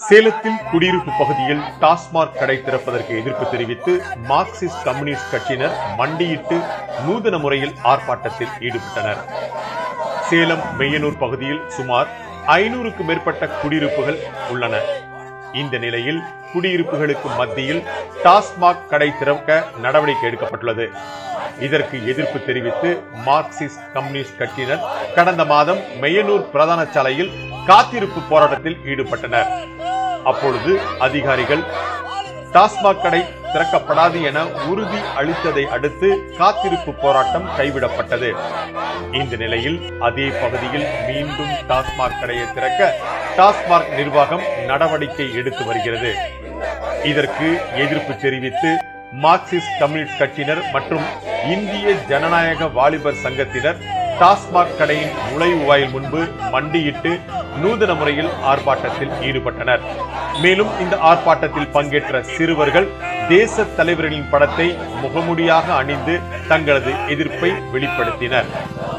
சேலத்தில் குடியிருப்பு பகுதியில் டாஸ்மாக் கடை திறப்பதற்கு எதிர்ப்பு தெரிவித்து மார்க்சிஸ்ட் கம்யூனிஸ்ட் கட்சியினர் மண்டியிட்டு நூதன முறையில் ஆர்ப்பாட்டத்தில் ஈடுபட்டனர் சேலம் மெய்யனூர் பகுதியில் சுமார் ஐநூறுக்கும் மேற்பட்ட குடியிருப்புகள் உள்ளன இந்த நிலையில் குடியிருப்புகளுக்கு மத்தியில் டாஸ்மாக் கடை திறக்க நடவடிக்கை எடுக்கப்பட்டுள்ளது இதற்கு எதிர்ப்பு தெரிவித்து மார்க்சிஸ்ட் கம்யூனிஸ்ட் கட்சியினர் கடந்த மாதம் மெய்யனூர் பிரதான சாலையில் காத்திருப்பு போராட்டத்தில் ஈடுபட்டனர் அப்பொழுது அதிகாரிகள் டாஸ்மாக் கடை திறக்கப்படாது என உறுதி அளித்ததை அடுத்து காத்திருப்பு போராட்டம் கைவிடப்பட்டது இந்த நிலையில் அதே பகுதியில் மீண்டும் டாஸ்மாக் கடையை திறக்க டாஸ்மாக் நிர்வாகம் நடவடிக்கை எடுத்து வருகிறது இதற்கு எதிர்ப்பு தெரிவித்து மார்க்சிஸ்ட் கம்யூனிஸ்ட் கட்சியினர் மற்றும் இந்திய ஜனநாயக வாலிபர் சங்கத்தினர் டாஸ்மாக் கடையின் நுழைவு வாயில் முன்பு மண்டியிட்டு நூதன முறையில் ஆர்ப்பாட்டத்தில் ஈடுபட்டனர் மேலும் இந்த ஆர்ப்பாட்டத்தில் பங்கேற்ற சிறுவர்கள் தேச தலைவர்களின் படத்தை முகமுடியாக அணிந்து தங்களது எதிர்ப்பை வெளிப்படுத்தினர்